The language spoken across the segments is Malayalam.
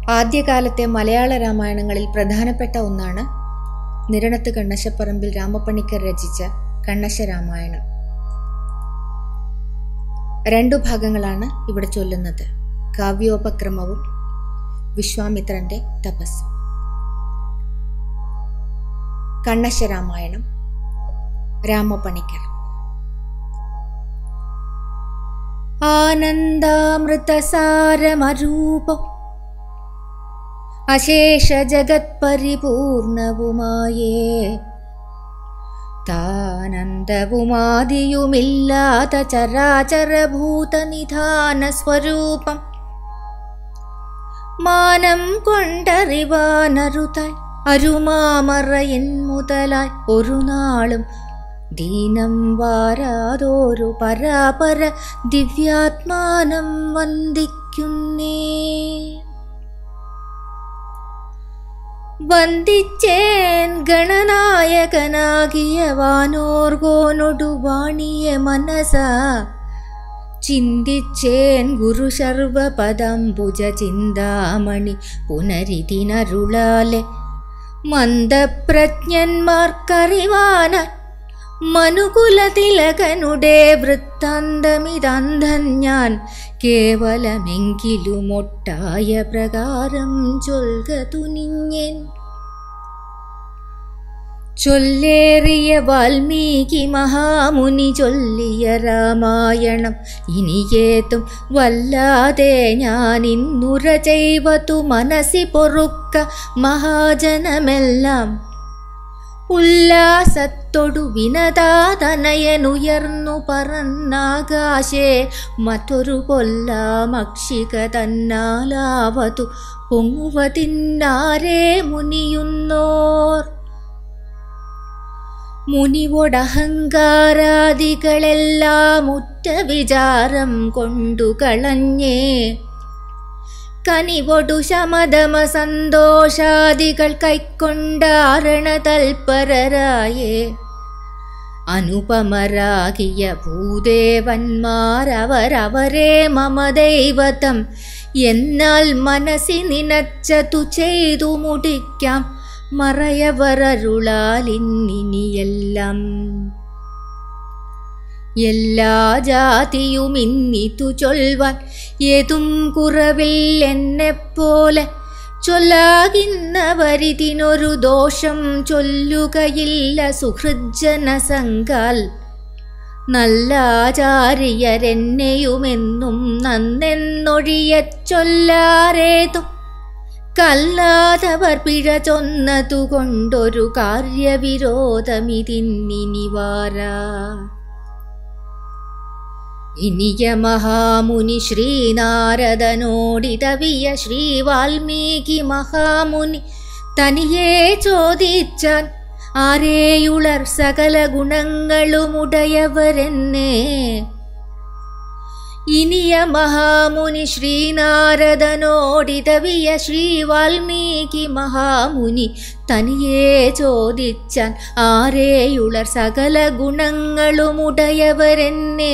ആദ്യകാലത്തെ മലയാള രാമായണങ്ങളിൽ പ്രധാനപ്പെട്ട ഒന്നാണ് നിരണത്ത് കണ്ണശപ്പറമ്പിൽ രാമപ്പണിക്കർ രചിച്ച കണ്ണശ രാമായണം രണ്ടു ഭാഗങ്ങളാണ് ഇവിടെ ചൊല്ലുന്നത് കാവ്യോപക്രമവും വിശ്വാമിത്രന്റെ തപസ്സും കണ്ണശ രാമായണം രാമപണിക്കർ ആനന്ദാമൃതസാരമരൂപം അശേഷ ജഗത് പരിപൂർണവുമായേ താനന്ദവുമാദിയുമില്ലാത്ത ചരാചരഭൂതനിധാന സ്വരൂപം മാനം കൊണ്ടറിവാനറുതായി അരുമാമറയൻ മുതലായി ഒരു നാളും ദീനം വാരാതോരു പരാപര ദിവ്യാത്മാനം വന്ദിക്കുന്നേ വന്ദിച്ചേൻ ഗണനായകനാകിയ വാനോർഗോനൊടു വാണിയ മനസ ചിന്തിച്ചേൻ ഗുരു സർവപദംബുജ ചിന്താമണി പുനരിതിനരുളാലെ മന്ദപ്രജ്ഞന്മാർക്കറിവാന മനുകുലതിലകനുടെ വൃത്താന്തമിതന്ധൻ ഞാൻ കേവലമെങ്കിലുമൊട്ടായ പ്രകാരം ചൊൽക തുനിഞ്ഞേൻ ചൊല്ലേറിയ വാൽമീകി മഹാമുനി ചൊല്ലിയ രാമായണം ഇനിയേതും വല്ലാതെ ഞാൻ ഇന്നുര ചെയ്വതു മനസ്സി പൊറുക്ക മഹാജനമെല്ലാം ഉല്ലാസത്തൊടു വിനതാതനയനുയർന്നു പറന്നാകാശേ മറ്റൊരു കൊല്ലാമക്ഷിക തന്നാലാവതു പൊങ്ങുവതിന്നാരേ മുനിയുന്നോർ മുനിവൊടഹങ്കാരാദികളെല്ലാം ഉറ്റ വിചാരം കൊണ്ടു കളഞ്ഞേ കനിവൊടു ശമതമ സന്തോഷാദികൾ കൈക്കൊണ്ടാരണ തൽപരരായേ അനുപമരാകിയ ഭൂദേവന്മാരവരവരെ മമ ദൈവതം എന്നാൽ മനസ്സി നിനച്ചതു ചെയ്തു മുടിക്കാം മറയവരരുളാലിന്നിനിയെല്ലാം എല്ലാ ജാതിയും ഇന്നിതു ചൊൽവാൻ ഏതും കുറവിൽ എന്നെപ്പോലെ ചൊല്ലാകിന്നവരിതിനൊരു ദോഷം ചൊല്ലുകയില്ല സുഹൃജ്ജന സംഘാൽ നല്ല ആചാര്യരെന്നെയുമെന്നും നന്നെന്നൊഴിയ ചൊല്ലാരേതും കല്ലാതവർ പിഴ ചൊന്നതുകൊണ്ടൊരു കാര്യവിരോധമിതിന്നിനിവാരാ ഇനിയ മഹാമുനി ശ്രീനാരദനോടിതവിയ ശ്രീ വാൽമീകി മഹാമുനി തനിയെ ചോദിച്ചാൻ ആരേയുളർ സകല ഗുണങ്ങളുമുടയവരെന്നെ ഇനിയ മഹാമുനി ശ്രീനാരദനോടിതവിയ ശ്രീ വാൽമീകി മഹാമുനി തനിയെ ചോദിച്ചാൻ ആരേയുളർ സകല ഗുണങ്ങളുമുടയവരെന്നെ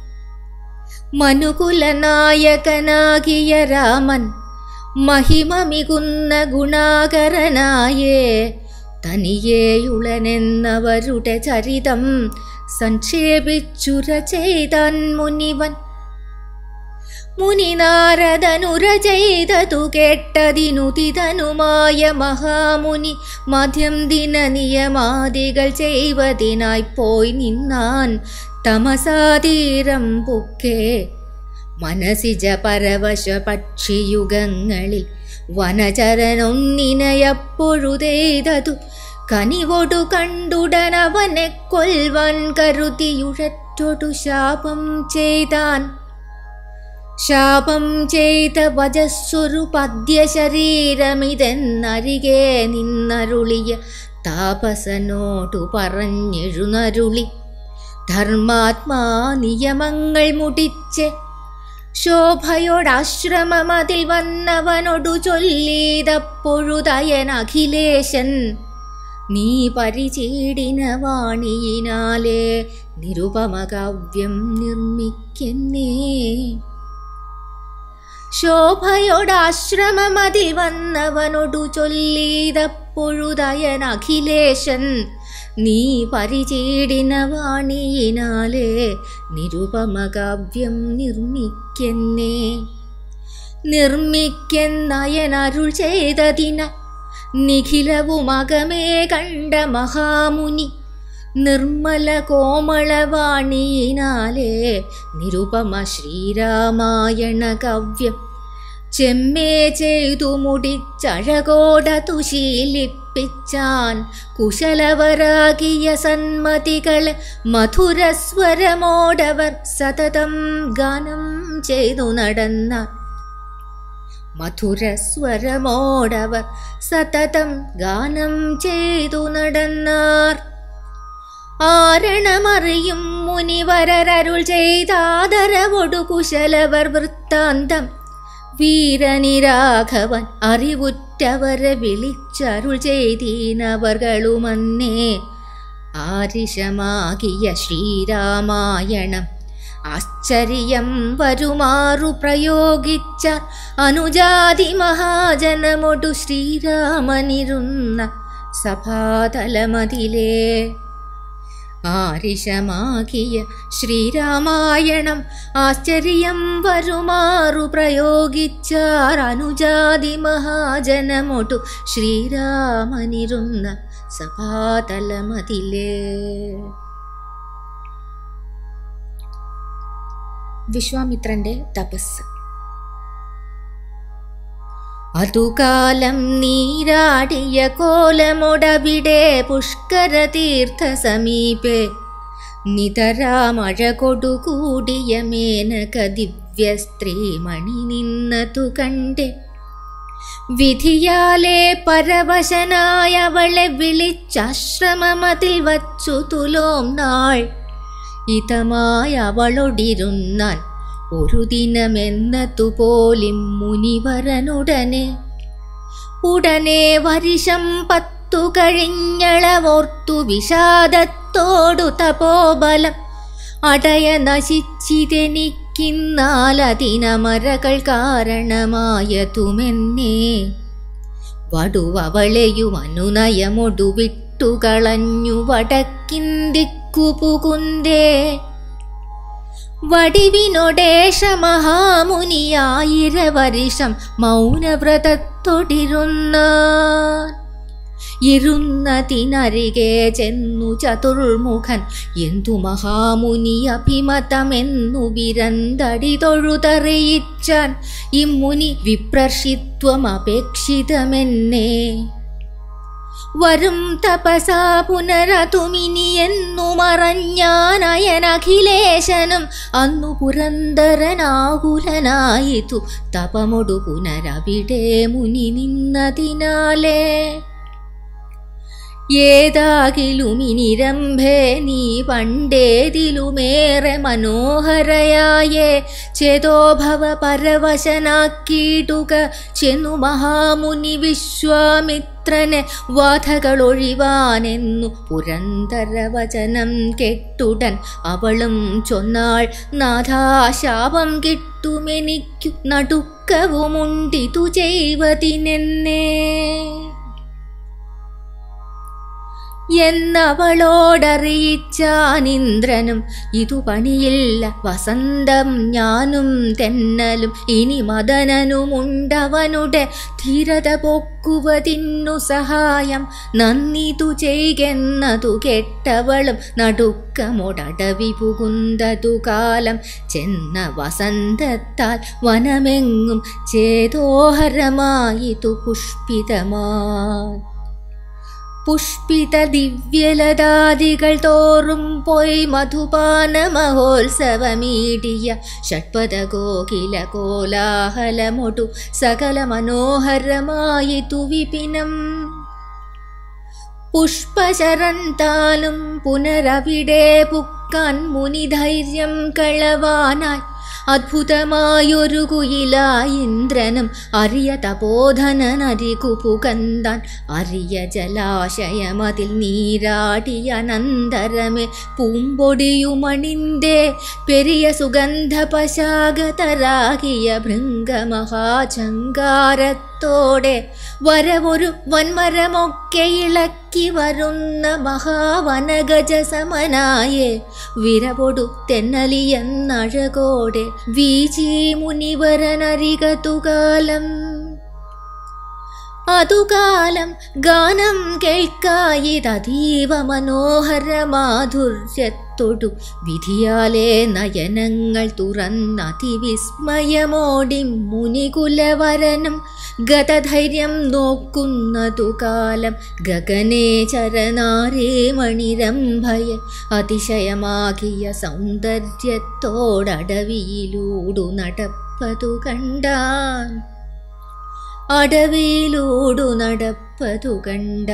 മനുകുലനായകനാകിയ രാമൻ മഹിമ മികുന്ന ഗുണാകരനായേ തനിയേയുളനെന്നവരുടെ ചരിതം സംക്ഷേപിച്ചുര ചെയ്താൻ മുനിവൻ മുനിനാരദനുര ചെയ്തതു കേട്ടതിനുതിതനുമായ മഹാമുനി മധ്യം ദിന നിയമാദികൾ ചെയ്വതിനായി പോയി നിന്നാൻ തമസാതീരം പുക്കേ മനസിജ പരവശ പക്ഷിയുഗങ്ങളിൽ വനചരനൊന്നിനയപ്പൊഴുതേതതു കനിവൊടു കണ്ടുടനവനെ കൊൽവാൻ കരുതിയുഴറ്റൊടു ശാപം ചെയ്താൻ ശാപം ചെയ്ത വജസ്സുരു പദ്യ ശരീരമിതെന്നരികെ നിന്നരുളിയ താപസനോടു പറഞ്ഞെഴുന്നരുളി ധർമാത്മാ നിയമങ്ങൾ മുടിച്ച് ശോഭയോടാശ്രമമതിൽ വന്നവനൊടു ചൊല്ലിയതപ്പൊഴുതയൻ അഖിലേശൻ നീ പരിചീടിന വാണിയിനാലേ നിരുപമകാവ്യം നിർമ്മിക്കുന്നേ ശോഭയോടാശ്രമമതിൽ വന്നവനോടു ചൊല്ലിയതപ്പൊഴുതയൻ അഖിലേശൻ നീ പരിചീടിന വാണിയിനാലേ നിരുപമകാവ്യം നിർമ്മിക്കെന്നേ നിർമ്മിക്കെന്നയനരുൾ ചെയ്തതിന നിഖിലവുമകമേ കണ്ട മഹാമുനി നിർമ്മല കോമളവാണിയിനാലേ നിരുപമ ശ്രീരാമായണ കവ്യം ചെമ്മേ ചെയ്തു മുടിച്ചഴകോട തുശീലിപ്പിച്ചാൻ കുശലവരാകിയ സന്മതികൾ മധുരസ്വരമോടവർ സതതം ഗാനം ചെയ്തു നടന്ന മധുരസ്വരമോടവർ സതതം ഗാനം ചെയ്തു നടന്നാർ ആരണമറിയും മുനിവരരുൾ ചെയ്താദരവൊടു കുശലവർ വൃത്താന്തം വീരനിരാഘവൻ അറിവുറ്റവരെ വിളിച്ചരുൾ ചെയ്തീനവർകളുമന്നേ ആരിഷമാകിയ ശ്രീരാമായണം ആശ്ചര്യം വരുമാറു പ്രയോഗിച്ച അനുജാതി മഹാജനമൊടു ശ്രീരാമനിരുന്ന സഭാതലമതിലേ ആരിഷമാകിയ ശ്രീരാമായണം ആശ്ചര്യം വരുമാറു പ്രയോഗിച്ചാർ അനുജാതി മഹാജനമൊടു ശ്രീരാമനിരുന്ന സഭാതലമതിലേ വിശ്വാമിത്രന്റെ തപസ് അതുകാലം നീരാടിയ കോലമൊടവിടെ പുഷ്കര തീർത്ഥ സമീപേ നിതരാമഴ കൊടുകൂടിയ മേനക ദിവ്യ സ്ത്രീമണി നിന്നതു കണ്ടേ വിധിയാലെ പരവശനായവളെ വിളിച്ചാശ്രമമതിൽ വച്ചു തുലോം നാൾ ഇതമായ അവളൊടിരുന്നാൽ ഒരു ദിനമെന്നതുപോലും മുനിവരനുടനെ ഉടനെ വരിഷം പത്തു കഴിഞ്ഞളവോർത്തു വിഷാദത്തോടു തപോബലം അടയ നശിച്ചിതെനിക്കിന്നാൽ അതിനമരകൾ കാരണമായതുമെന്നേ വടുവളെയും അനുനയമൊടു വിട്ടുകളഞ്ഞു വടക്കിന്തിക്കു പുകുന്തേ വടിവിനൊടേശ മഹാമുനിയായിര വരിഷം മൗനവ്രതത്തൊടിരുന്ന ഇരുന്നതിനരികെ ചെന്നു ചതുർമുഖൻ എന്തു മഹാമുനി അഭിമതമെന്നു വിരന്തടി തൊഴുതറിയിച്ചാൻ ഇമ്മുനി വിപ്രഷിത്വം അപേക്ഷിതമെന്നേ വരും തപസാ പുനരതുമിനി എന്നു മറഞ്ഞാനയനഖിലേശനും അന്നു പുരന്തരനാകുലനായിതു തപമൊടു പുനരവിടെ മുനി നിന്നതിനാലേ ഏതാകിലുമിനിരംഭേ നീ പണ്ടേതിലുമേറെ മനോഹരയായേ ചേതോഭവ പരവശനാക്കിയിടുക ചെന്നു മഹാമുനി വിശ്വാമിത്രനെ വാധകളൊഴിവാനെന്നു പുരന്തരവചനം കെട്ടുടൻ അവളും ചൊന്നാൾ നാഥാശാപം കിട്ടുമെനിക്കു നടുക്കവുമുണ്ടിതു ചെയ്വതിനെന്നേ എന്നവളോടറിയിച്ചാനിന്ദ്രനും ഇതു പണിയില്ല വസന്തം ഞാനും തെന്നലും ഇനി മദനനുമുണ്ടവനുടെ ധീരത പൊക്കുവതിന്നു സഹായം നന്ദിതു ചെയ്കെന്നതു കെട്ടവളും നടുക്കമൊടടവി പുകുന്തതു കാലം ചെന്ന വസന്തത്താൽ വനമെങ്ങും ചേതോഹരമായിതു പുഷ്പിതമാ പുഷ്പിത ദിവ്യലതാദികൾ തോറും പോയി മധുപാന മഹോത്സവമീടിയ ഷഡ്പദ ഗോകില കോലാഹലമൊടു സകല മനോഹരമായിതു വിപിനം പുഷ്പശരന്താലും പുനരവിടെ പുക്കാൻ മുനിധൈര്യം കളവാനായി അദ്ഭുതമായൊരു കുയിലായി ഇന്ദ്രനും അരിയ തപോധനനരികു പുകന്താൻ അരിയ ജലാശയമതിൽ നീരാടിയ അനന്തരമേ പൂമ്പൊടിയുമണിന്തേ പെരിയ സുഗന്ധ പശാഗതരാകിയ ഭൃംഗമഹാചങ്കാരത്തോടെ വരവൊരു വൻമരമൊക്കെ ഇളക്കി വരുന്ന മഹാവനഗജസമനായേ വിരവൊടു തെന്നലിയെന്നഴകോടെ വീചി മുനിവരനരികതുകാലം അതുകാലം ഗാനം കേൾക്കായിതീവ മനോഹര മാധുര്യത്തൊടു വിധിയാലെ നയനങ്ങൾ തുറന്നതിവിസ്മയമോടി മുനികുലവരനും ഗതധൈര്യം നോക്കുന്നതു കാലം ഗഗനേ ചരനാരേ മണിരംഭയ അതിശയമാകിയ സൗന്ദര്യത്തോടടവിയിലൂടു നടപ്പതു കണ്ടാൻ അടവിയിലൂടു നടപ്പതു കണ്ട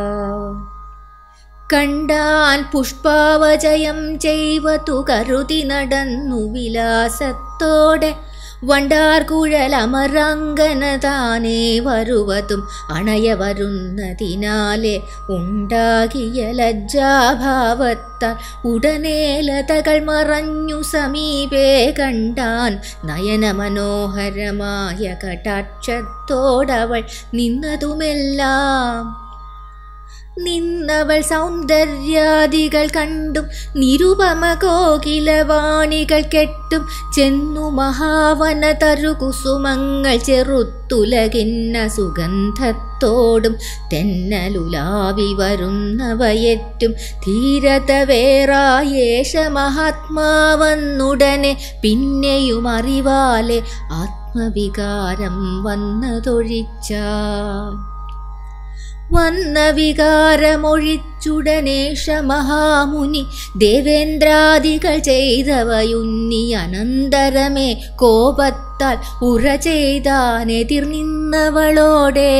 കണ്ടാൻ പുഷ്പാവജയം ചെയ്വതു കരുതി നടന്നു വിലാസത്തോടെ വണ്ടാർകുഴലമറങ്കന താനേ വരുവതും അണയ വരുന്നതിനാലെ ഉണ്ടാകിയ ലജ്ജാഭാവത്താൽ ഉടനെ ലതകൾ മറഞ്ഞു സമീപേ കണ്ടാൻ നയനമനോഹരമായ കടാക്ഷത്തോടവൾ നിന്നതുമെല്ലാം നിന്നവൾ സൗന്ദര്യാദികൾ കണ്ടും നിരുപമ കോകിലവാണികൾ കെട്ടും ചെന്നു മഹാവന തരുകുസുമങ്ങൾ ചെറുത്തുലകിന്ന സുഗന്ധത്തോടും തെന്നലുലാവി വരുന്നവയറ്റും ധീരത വേറായേഷ മഹാത്മാവന്നുടനെ പിന്നെയും അറിവാലെ ആത്മവികാരം വന്നതൊഴിച്ചാൽ വന്ന വികാരമൊഴിച്ചുടനേഷ മഹാമുനി ദേവേന്ദ്രാദികൾ ചെയ്തവയുന്നി അനന്തരമേ കോപത്താൽ ഉറ ചെയ്താനെതിർ നിന്നവളോടെ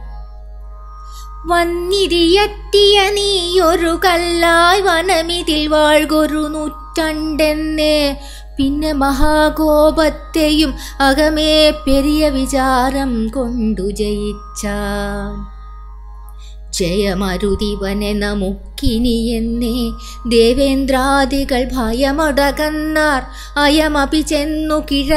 വന്നിരിയറ്റിയ നീയൊരു കല്ലായി വനമിതിൽ വാഴ്കൊരു നൂറ്റണ്ടെന്നേ പിന്നെ മഹാകോപത്തെയും അകമേ പെരിയ വിചാരം കൊണ്ടു ജയിച്ചാൻ ജയമരുതിവനെ നമുക്കിനിയെന്നേ ദേവേന്ദ്രാദികൾ ഭയമടകന്നാർ അയമപി ചെന്നു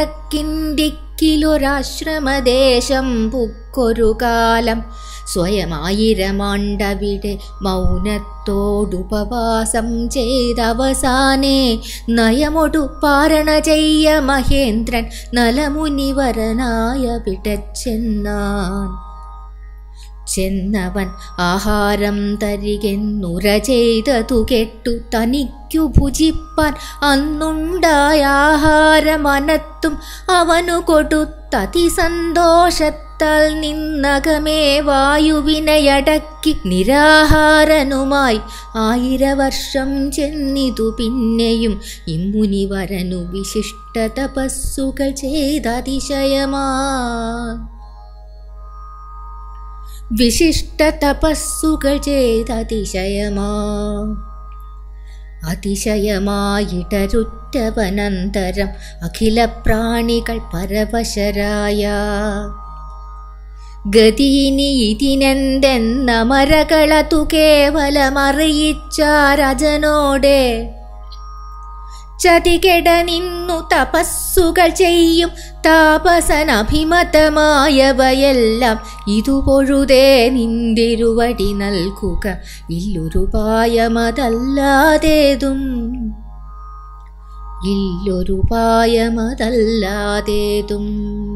കിഴക്കിന്തിക്കിലൊരാശ്രമദേശം പുക്കൊരു കാലം സ്വയമായിരമാണ്ടവിടെ മൗനത്തോടുപവാസം ചെയ്തവസാനേ നയമൊടു പാരണ ചെയ്യ മഹേന്ദ്രൻ നലമുനിവരനായ വിടച്ചെന്നാൻ ചെന്നവൻ ആഹാരം തരികെന്നുര ചെയ്തതു കെട്ടു തനിക്കു ഭുജിപ്പാൻ അന്നുണ്ടായ ആഹാരമനത്തും അവനു കൊടുത്തതിസന്തോഷത്താൽ നിന്നകമേ വായുവിനയടക്കി നിരാഹാരനുമായി ആയിരവർഷം ചെന്നിതു പിന്നെയും ഇമ്മുനി വരനു വിശിഷ്ട തപസ്സുകൾ ചെയ്തതിശയമാ വിശിഷ്ട തപസ്സുകൾ ചെയ്തതിശയമാ അതിശയമായിടരുറ്റവനന്തരം അഖില പ്രാണികൾ പരവശരായ ഗതീനി ഇതിനെന്തെന്ന മരകളതു കേവലമറിയിച്ച രജനോടെ ചതികെട നിന്നു തപസ്സുകൾ ചെയ്യും താപസനഭിമതമായവയെല്ലാം ഇതുപൊഴുതേ നിന്തിരുവടി നൽകുക ഇല്ലൊരുപായമതല്ലാതേതും ഇല്ലൊരുപായമതല്ലാതേതും